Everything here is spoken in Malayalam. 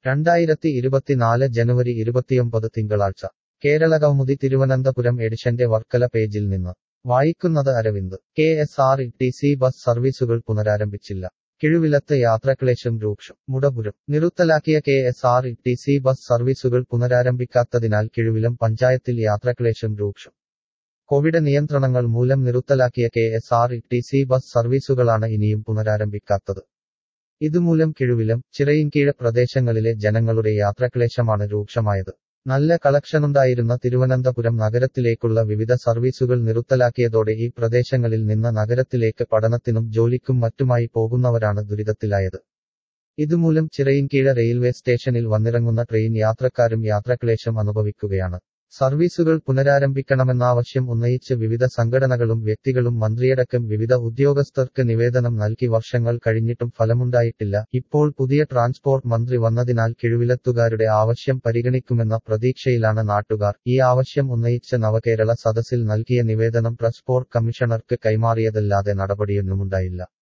രണ്ടായിരത്തി ഇരുപത്തിനാല് ജനുവരി ഇരുപത്തിയൊമ്പത് തിങ്കളാഴ്ച കേരളകൗമുദി തിരുവനന്തപുരം എഡിഷന്റെ വർക്കല പേജിൽ നിന്ന് വായിക്കുന്നത് Aravind K S R T C bus സർവീസുകൾ പുനരാരംഭിച്ചില്ല കിഴുവിലത്ത് യാത്രാക്ലേശം രൂക്ഷം മുടപുരം നിറുത്തലാക്കിയ K S R T C bus സർവീസുകൾ പുനരാരംഭിക്കാത്തതിനാൽ കിഴുവിലം പഞ്ചായത്തിൽ യാത്രാക്ലേശം രൂക്ഷം കോവിഡ് നിയന്ത്രണങ്ങൾ മൂലം നിറുത്തലാക്കിയ K S R T C bus സർവീസുകളാണ് ഇനിയും പുനരാരംഭിക്കാത്തത് ഇതുമൂലം കിഴുവിലം ചിറയിൻകീഴ പ്രദേശങ്ങളിലെ ജനങ്ങളുടെ യാത്രാക്ലേശമാണ് രൂക്ഷമായത് നല്ല കളക്ഷനുണ്ടായിരുന്ന തിരുവനന്തപുരം നഗരത്തിലേക്കുള്ള വിവിധ സർവീസുകൾ നിറുത്തലാക്കിയതോടെ ഈ പ്രദേശങ്ങളിൽ നിന്ന് നഗരത്തിലേക്ക് പഠനത്തിനും ജോലിക്കും മറ്റുമായി പോകുന്നവരാണ് ദുരിതത്തിലായത് ഇതുമൂലം ചിറയിൻകീഴ റെയിൽവേ സ്റ്റേഷനിൽ വന്നിറങ്ങുന്ന ട്രെയിൻ യാത്രക്കാരും യാത്രാക്ലേശം അനുഭവിക്കുകയാണ് സർവീസുകൾ പുനരാരംഭിക്കണമെന്നാവശ്യം ഉന്നയിച്ച് വിവിധ സംഘടനകളും വ്യക്തികളും മന്ത്രിയടക്കം വിവിധ ഉദ്യോഗസ്ഥർക്ക് നിവേദനം നൽകി വർഷങ്ങൾ കഴിഞ്ഞിട്ടും ഫലമുണ്ടായിട്ടില്ല ഇപ്പോൾ പുതിയ ട്രാൻസ്പോർട്ട് മന്ത്രി വന്നതിനാൽ കിഴുവിലത്തുകാരുടെ ആവശ്യം പരിഗണിക്കുമെന്ന പ്രതീക്ഷയിലാണ് നാട്ടുകാർ ഈ ആവശ്യം ഉന്നയിച്ച് നവകേരള സദസ്സിൽ നൽകിയ നിവേദനം ട്രാൻസ്പോർട്ട് കമ്മീഷണർക്ക് കൈമാറിയതല്ലാതെ നടപടിയൊന്നുമുണ്ടായില്ല